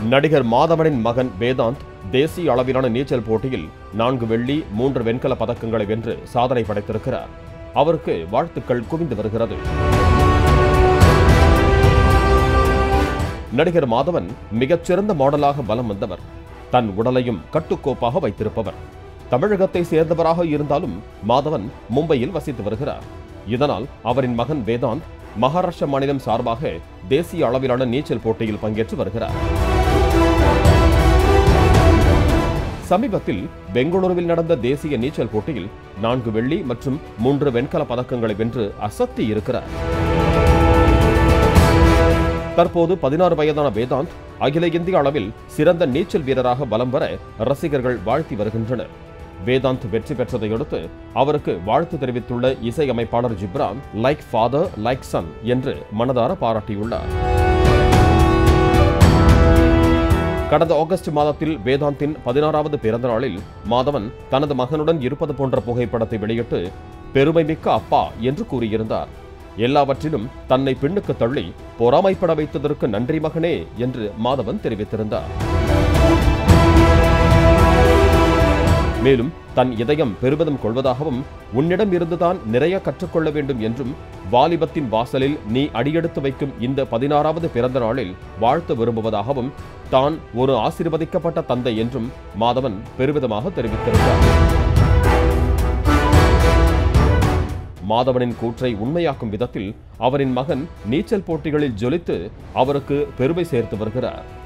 நடிகர் மாதவனின் மகன் வேதாந்த் தேசிய அளவிலான நீச்சல் போட்டியில் நான்கு வெள்ளி மூன்று வெண்கல பதக்கங்களை வென்று சாதனை படைத்திருக்கிறார் அவருக்கு வாழ்த்துக்கள் குவிந்து வருகிறது நடிகர் மாதவன் மிகச்சிறந்த மாடலாக வலம் வந்தவர் தன் உடலையும் கட்டுக்கோப்பாக வைத்திருப்பவர் தமிழகத்தை சேர்ந்தவராக இருந்தாலும் மாதவன் மும்பையில் வசித்து வருகிறார் இதனால் அவரின் மகன் வேதாந்த் மகாராஷ்டிர மாநிலம் சார்பாக தேசிய அளவிலான நீச்சல் போட்டியில் பங்கேற்று வருகிறார் சமீபத்தில் பெங்களூருவில் நடந்த தேசிய நீச்சல் போட்டியில் நான்கு வெள்ளி மற்றும் மூன்று வெண்கல பதக்கங்களை வென்று அசத்தி இருக்கிறார் தற்போது பதினாறு வயதான வேதாந்த் அகில இந்திய அளவில் சிறந்த நீச்சல் வீரராக வலம் வர ரசிகர்கள் வாழ்த்தி வருகின்றனர் வேதாந்த் வெற்றி பெற்றதையடுத்து அவருக்கு வாழ்த்து தெரிவித்துள்ள இசையமைப்பாளர் Ghibran like father like son என்று மனதார பாராட்டியுள்ளார் கடந்த ஆகஸ்ட் மாதத்தில் வேதாந்தின் பதினாறாவது பிறந்த நாளில் மாதவன் தனது மகனுடன் இருப்பது போன்ற புகைப்படத்தை வெளியிட்டு பெருமைமிக்க அப்பா என்று கூறியிருந்தார் எல்லாவற்றிலும் தன்னை பின்னுக்கு தள்ளி பொறாமைப்பட வைத்ததற்கு நன்றி மகனே என்று மாதவன் தெரிவித்திருந்தார் மேலும் தன் இதயம் பெருமிதம் கொள்வதாகவும் உன்னிடம் இருந்துதான் நிறைய கற்றுக்கொள்ள வேண்டும் என்றும் வாலிபத்தின் வாசலில் நீ அடியெடுத்து வைக்கும் இந்த பதினாறாவது பிறந்த நாளில் வாழ்த்து விரும்புவதாகவும் தான் ஒரு ஆசீர்வதிக்கப்பட்ட தந்தை என்றும் மாதவன் பெருமிதமாக தெரிவித்திருந்தார் மாதவனின் கூற்றை உண்மையாக்கும் விதத்தில் அவரின் மகன் நீச்சல் போட்டிகளில் ஜொலித்து அவருக்கு பெருமை சேர்த்து வருகிறார்